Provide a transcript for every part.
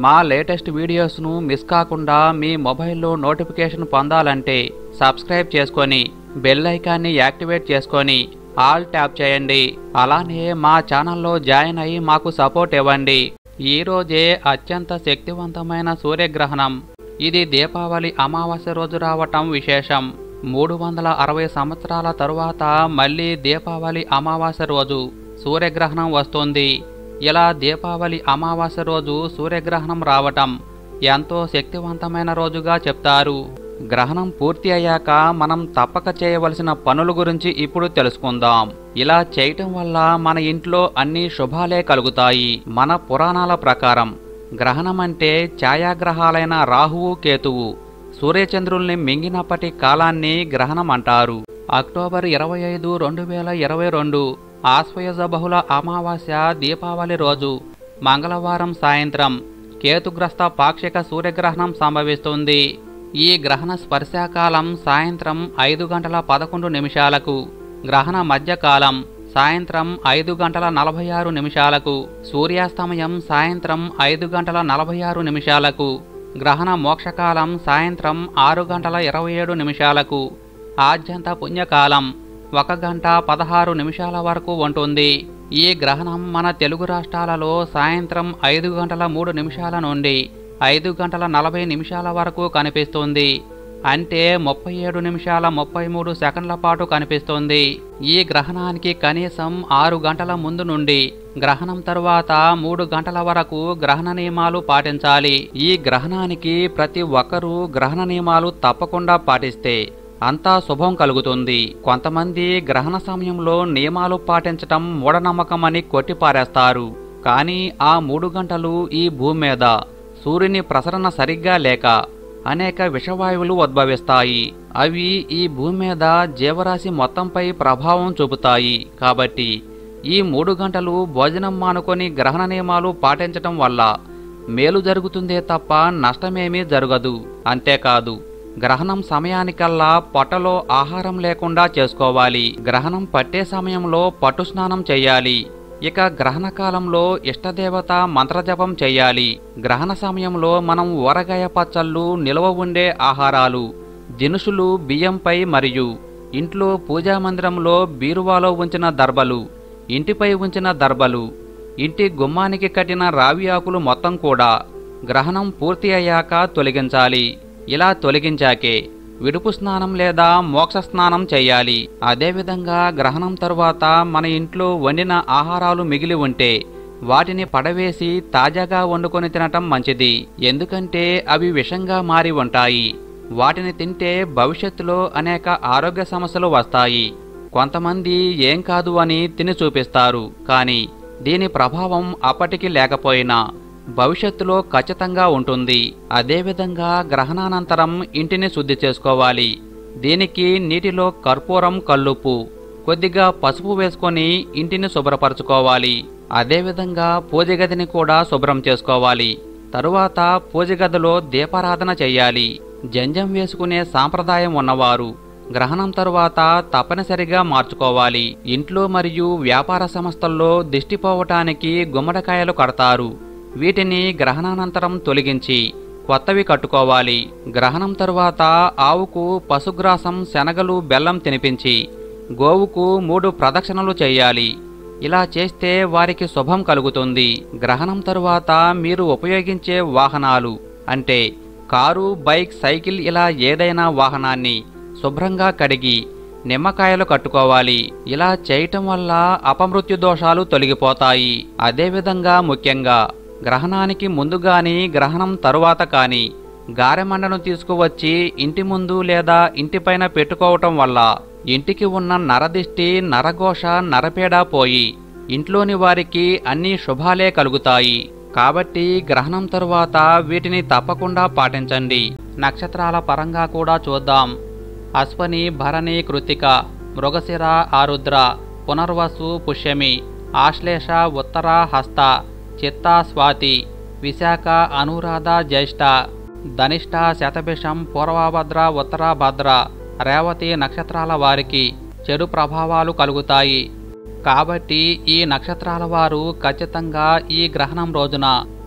మా latest వీడియోస్ను miss కాకుండా మీ మొబైల్లో నోటిఫికేషన్ పొందాలంటే సబ్స్క్రైబ్ చేసుకొని బెల్ ఐకాన్ని యాక్టివేట్ చేసుకొని ఆల్ ట్యాప్ చేయండి అలానే మా ఛానల్లో జాయిన్ అయ్యి మాకు సపోర్ట్ ఇవ్వండి ఈ రోజే అత్యంత శక్తివంతమైన సూర్యగ్రహణం ఇది దీపావళి అమావాస్య రోజు రావటం విశేషం మూడు వందల అరవై సంవత్సరాల తరువాత మళ్ళీ దీపావళి అమావాస్య రోజు సూర్యగ్రహణం వస్తుంది ఇలా దీపావళి అమావాస్య రోజు సూర్యగ్రహణం రావటం ఎంతో శక్తివంతమైన రోజుగా చెప్తారు గ్రహణం పూర్తి అయ్యాక మనం తప్పక చేయవలసిన పనుల గురించి ఇప్పుడు తెలుసుకుందాం ఇలా చేయటం వల్ల మన ఇంట్లో అన్ని శుభాలే కలుగుతాయి మన పురాణాల ప్రకారం గ్రహణం అంటే ఛాయాగ్రహాలైన రాహువు కేతువు సూర్యచంద్రుల్ని మింగినప్పటి కాలాన్ని గ్రహణం అంటారు అక్టోబర్ ఇరవై ఐదు రెండు వేల ఇరవై రెండు ఆశ్వయుజ బహుళ అమావాస్య దీపావళి రోజు మంగళవారం సాయంత్రం కేతుగ్రస్త పాక్షిక సూర్యగ్రహణం సంభవిస్తుంది ఈ గ్రహణ స్పర్శాకాలం సాయంత్రం ఐదు గంటల పదకొండు నిమిషాలకు గ్రహణ మధ్యకాలం సాయంత్రం ఐదు గంటల నలభై ఆరు నిమిషాలకు సూర్యాస్తమయం సాయంత్రం ఐదు గంటల నలభై ఆరు నిమిషాలకు గ్రహణ మోక్షకాలం సాయంత్రం ఆరు గంటల ఇరవై ఏడు నిమిషాలకు ఆద్యంత పుణ్యకాలం ఒక గంట పదహారు నిమిషాల వరకు ఉంటుంది ఈ గ్రహణం మన తెలుగు రాష్ట్రాలలో సాయంత్రం ఐదు గంటల మూడు నిమిషాల నుండి ఐదు గంటల నలభై నిమిషాల వరకు కనిపిస్తుంది అంటే ముప్పై ఏడు నిమిషాల ముప్పై మూడు సెకండ్ల పాటు కనిపిస్తుంది ఈ గ్రహణానికి కనీసం ఆరు గంటల ముందు నుండి గ్రహణం తరువాత మూడు గంటల వరకు గ్రహణ నియమాలు పాటించాలి ఈ గ్రహణానికి ప్రతి ఒక్కరూ గ్రహణ నియమాలు తప్పకుండా పాటిస్తే అంతా శుభం కలుగుతుంది కొంతమంది గ్రహణ సమయంలో నియమాలు పాటించటం మూఢనమ్మకమని కొట్టిపారేస్తారు కానీ ఆ మూడు గంటలు ఈ భూమి మీద సూర్యుని ప్రసరణ సరిగ్గా లేక అనేక విషవాయువులు ఉద్భవిస్తాయి అవి ఈ భూమి మీద జీవరాశి మొత్తంపై ప్రభావం చూపుతాయి కాబట్టి ఈ మూడు గంటలు భోజనం మానుకొని గ్రహణ నియమాలు పాటించటం వల్ల మేలు జరుగుతుందే తప్ప నష్టమేమీ జరగదు అంతేకాదు గ్రహణం సమయానికల్లా పొట్టలో ఆహారం లేకుండా చేసుకోవాలి గ్రహణం పట్టే సమయంలో పట్టు స్నానం చేయాలి ఇక గ్రహణ కాలంలో ఇష్టదేవత మంత్రజపం చేయాలి గ్రహణ సమయంలో మనం ఊరగాయ పచ్చళ్ళు నిల్వ ఉండే ఆహారాలు దినుసులు బియ్యంపై మరియు ఇంట్లో పూజా మందిరంలో బీరువాలో ఉంచిన దర్బలు ఇంటిపై ఉంచిన దర్బలు ఇంటి గుమ్మానికి కట్టిన రావి ఆకులు మొత్తం కూడా గ్రహణం పూర్తి అయ్యాక తొలగించాలి ఇలా తొలగించాకే విడుపు స్నానం లేదా మోక్ష స్నానం చేయాలి అదేవిధంగా గ్రహణం తరువాత మన ఇంట్లో వండిన ఆహారాలు మిగిలి ఉంటే వాటిని పడవేసి తాజాగా వండుకొని తినటం మంచిది ఎందుకంటే అవి విషంగా మారి ఉంటాయి వాటిని తింటే భవిష్యత్తులో అనేక ఆరోగ్య సమస్యలు వస్తాయి కొంతమంది ఏం కాదు అని తిని చూపిస్తారు కానీ దీని ప్రభావం అప్పటికి లేకపోయినా భవిష్యత్తులో ఖచ్చితంగా ఉంటుంది అదేవిధంగా గ్రహణానంతరం ఇంటిని శుద్ధి చేసుకోవాలి దీనికి నీటిలో కర్పూరం కల్లుప్పు కొద్దిగా పసుపు వేసుకొని ఇంటిని శుభ్రపరచుకోవాలి అదేవిధంగా పూజ గదిని కూడా శుభ్రం చేసుకోవాలి తరువాత పూజ గదిలో దీపారాధన చెయ్యాలి జంజం వేసుకునే సాంప్రదాయం ఉన్నవారు గ్రహణం తరువాత తప్పనిసరిగా మార్చుకోవాలి ఇంట్లో మరియు వ్యాపార సంస్థల్లో దిష్టి పోవటానికి గుమ్మడికాయలు కడతారు వీటిని గ్రహణానంతరం తొలగించి కొత్తవి కట్టుకోవాలి గ్రహణం తరువాత ఆవుకు పశుగ్రాసం శనగలు బెల్లం తినిపించి గోవుకు మూడు ప్రదక్షిణలు చేయాలి ఇలా చేస్తే వారికి శుభం కలుగుతుంది గ్రహణం తరువాత మీరు ఉపయోగించే వాహనాలు అంటే కారు బైక్ సైకిల్ ఇలా ఏదైనా వాహనాన్ని శుభ్రంగా కడిగి నిమ్మకాయలు కట్టుకోవాలి ఇలా చేయటం వల్ల అపమృత్యు దోషాలు తొలగిపోతాయి అదేవిధంగా ముఖ్యంగా గ్రహణానికి ముందు గాని గ్రహణం తరువాత కానీ గారెమండను తీసుకువచ్చి ఇంటి ముందు లేదా ఇంటిపైన పెట్టుకోవటం వల్ల ఇంటికి ఉన్న నరదిష్టి నరఘోష నరపేడ పోయి ఇంట్లోని వారికి అన్ని శుభాలే కలుగుతాయి కాబట్టి గ్రహణం తరువాత వీటిని తప్పకుండా పాటించండి నక్షత్రాల పరంగా కూడా చూద్దాం అశ్వని భరణి కృతిక మృగశిర ఆరుద్ర పునర్వసు పుష్యమి ఆశ్లేష ఉత్తర హస్త చిత్త స్వాతి విశాఖ అనురాధ జ్యేష్ఠ ధనిష్ట శతభిషం పూర్వభద్ర ఉత్తరాభద్ర రేవతి నక్షత్రాల వారికి చెడు ప్రభావాలు కలుగుతాయి కాబట్టి ఈ నక్షత్రాల వారు ఖచ్చితంగా ఈ గ్రహణం రోజున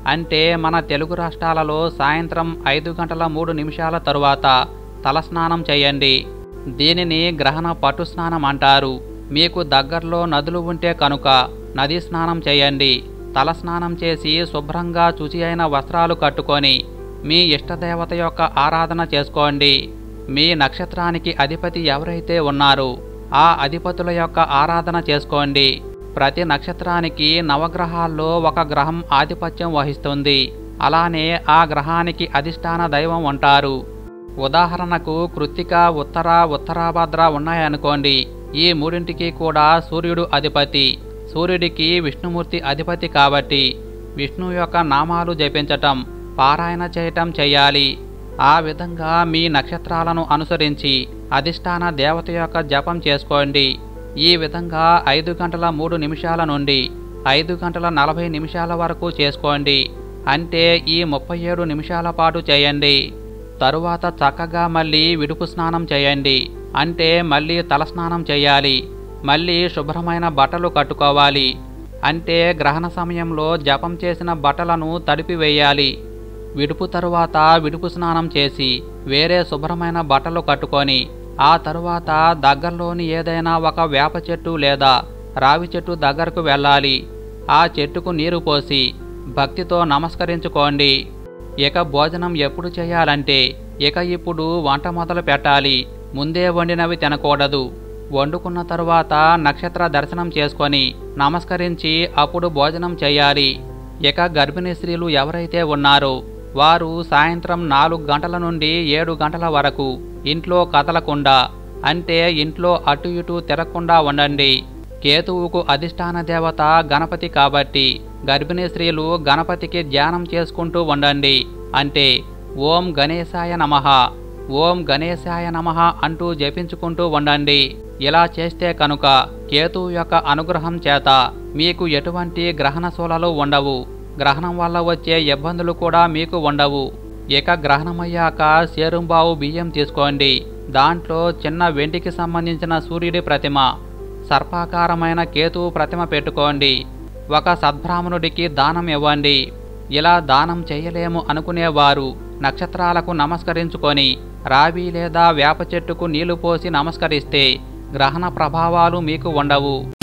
అంటే మన తెలుగు రాష్ట్రాలలో సాయంత్రం ఐదు గంటల మూడు నిమిషాల తరువాత తలస్నానం చేయండి దీనిని గ్రహణ పట్టు స్నానం అంటారు మీకు దగ్గరలో నదులు ఉంటే కనుక నదీ స్నానం చేయండి తలస్నానం చేసి శుభ్రంగా శుచి అయిన వస్త్రాలు కట్టుకొని మీ ఇష్టదేవత యొక్క ఆరాధన చేసుకోండి మీ నక్షత్రానికి అధిపతి ఎవరైతే ఉన్నారో ఆ అధిపతుల యొక్క ఆరాధన చేసుకోండి ప్రతి నక్షత్రానికి నవగ్రహాల్లో ఒక గ్రహం ఆధిపత్యం వహిస్తుంది అలానే ఆ గ్రహానికి అధిష్టాన దైవం ఉంటారు ఉదాహరణకు కృత్తిక ఉత్తర ఉత్తరాభద్ర ఉన్నాయనుకోండి ఈ మూడింటికి కూడా సూర్యుడు అధిపతి సూర్యుడికి విష్ణుమూర్తి అధిపతి కాబట్టి విష్ణు యొక్క నామాలు జపించటం పారాయణ చేయటం చెయ్యాలి ఆ విధంగా మీ నక్షత్రాలను అనుసరించి అధిష్టాన దేవత యొక్క జపం చేసుకోండి ఈ విధంగా ఐదు గంటల మూడు నిమిషాల నుండి ఐదు గంటల నలభై నిమిషాల వరకు చేసుకోండి అంటే ఈ ముప్పై ఏడు నిమిషాల పాటు చేయండి తరువాత చక్కగా మళ్ళీ విడుపు స్నానం చేయండి అంటే మళ్ళీ తలస్నానం చేయాలి మళ్ళీ శుభ్రమైన బట్టలు కట్టుకోవాలి అంటే గ్రహణ సమయంలో జపం చేసిన బట్టలను తడిపివేయాలి విడుపు తరువాత విడుపు స్నానం చేసి వేరే శుభ్రమైన బట్టలు కట్టుకొని ఆ తరువాత దగ్గరలోని ఏదైనా ఒక వేప చెట్టు లేదా రావి చెట్టు దగ్గరకు వెళ్ళాలి ఆ చెట్టుకు నీరు పోసి భక్తితో నమస్కరించుకోండి ఇక భోజనం ఎప్పుడు చేయాలంటే ఇక ఇప్పుడు వంట మొదలు పెట్టాలి ముందే వండినవి తినకూడదు వండుకున్న తరువాత నక్షత్ర దర్శనం చేసుకొని నమస్కరించి అప్పుడు భోజనం చేయాలి ఇక గర్భిణీ స్త్రీలు ఎవరైతే ఉన్నారో వారు సాయంత్రం నాలుగు గంటల నుండి ఏడు గంటల వరకు ఇంట్లో కదలకుండా అంటే ఇంట్లో అటు ఇటు తిరగకుండా ఉండండి కేతువుకు అధిష్టాన దేవత గణపతి కాబట్టి గర్భిణీ స్త్రీలు గణపతికి ధ్యానం చేసుకుంటూ ఉండండి అంటే ఓం గణేశాయ నమః ఓం గణేశాయ నమః అంటూ జపించుకుంటూ ఉండండి ఇలా చేస్తే కనుక కేతువు యొక్క అనుగ్రహం చేత మీకు ఎటువంటి గ్రహణ శూలలు ఉండవు గ్రహణం వల్ల వచ్చే ఇబ్బందులు కూడా మీకు ఉండవు ఇక గ్రహణమయ్యాక సేరుంబావు బియ్యం తీసుకోండి దాంట్లో చిన్న వెండికి సంబంధించిన సూర్యుడి ప్రతిమ సర్పాకారమైన కేతువు ప్రతిమ పెట్టుకోండి ఒక సద్బ్రాహ్మణుడికి దానం ఇవ్వండి ఇలా దానం చేయలేము అనుకునేవారు నక్షత్రాలకు నమస్కరించుకొని రావి లేదా వేప చెట్టుకు నీళ్లు పోసి నమస్కరిస్తే గ్రహణ ప్రభావాలు మీకు ఉండవు